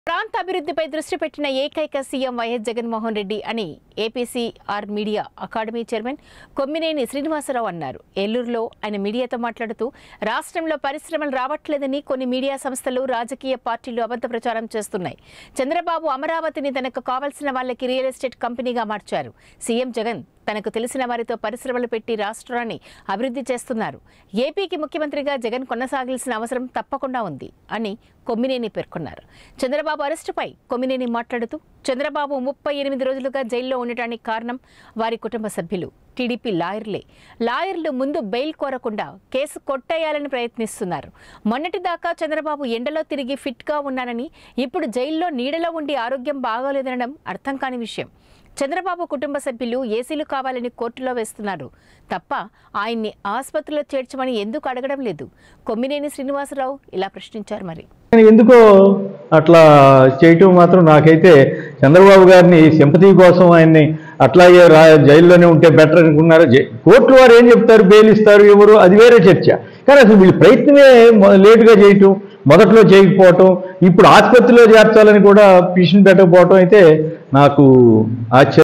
ప్రాంత అభివృద్ధిపై దృష్టి పెట్టిన ఏకైక సీఎం వైఎస్ జగన్మోహన్ రెడ్డి అని APCR media academy chairman Kommineni Srinivasarao అన్నారు ఏలూరులో ఆయన మీడియాతో మాట్లాడుతూ రాష్ట్రంలో పరిశ్రమలు రావట్లేదని కొన్ని మీడియా సంస్థలు రాజకీయ పార్టీలు అబద్ధ ప్రచారం చేస్తున్నాయి చంద్రబాబు అమరావతిని తనకు కావాల్సిన వాళ్ళకి రియల్ ఎస్టేట్ కంపెనీగా మార్చారు సీఎం జగన్ తనకు తెలిసిన వారితో పరిశ్రమలు పెట్టి రాష్ట్రాన్ని అభివృద్ధి చేస్తున్నారు ఏపీకి ముఖ్యమంత్రిగా జగన్ కొనసాగాల్సిన అవసరం తప్పకుండా ఉంది అని కొమ్మినేని పేర్కొన్నారు చంద్రబాబు అరెస్టుపై కొమ్మినేని మాట్లాడుతూ చంద్రబాబు ముప్పై ఎనిమిది రోజులుగా జైల్లో ఉండటానికి కారణం వారి కుటుంబ సభ్యులు టీడీపీ లాయర్లే లాయర్లు ముందు బెయిల్ కోరకుండా కేసు కొట్టేయాలని ప్రయత్నిస్తున్నారు మొన్నటిదాకా చంద్రబాబు ఎండలో తిరిగి ఫిట్గా ఉన్నానని ఇప్పుడు జైల్లో నీడలో ఉండి ఆరోగ్యం బాగోలేదనడం అర్థం కాని విషయం చంద్రబాబు కుటుంబ సభ్యులు ఏసీలు కావాలని కోర్టులో వేస్తున్నారు తప్ప ఆయన్ని ఆసుపత్రిలో చేర్చమని ఎందుకు అడగడం లేదు కొమ్మినేని శ్రీనివాసరావు ఇలా ప్రశ్నించారు మరి కానీ ఎందుకో అట్లా చేయటం మాత్రం నాకైతే చంద్రబాబు గారిని సింపతి కోసం ఆయన్ని అట్లాగే రా జైల్లోనే ఉంటే బెటర్ అనుకున్నారు జై- కోర్టు వారు ఏం చెప్తారు బెయిల్ ఇస్తారు ఎవరు అది వేరే చర్చ కానీ అసలు వీళ్ళు ప్రయత్నమే మొ- లేటుగా చేయటం మొదట్లో చేయకపోవటం ఇప్పుడు ఆసుపత్రిలో చేర్చాలని కూడా పిషన్ పెట్టకపోవటం అయితే నాకు ఆశ్చర్యం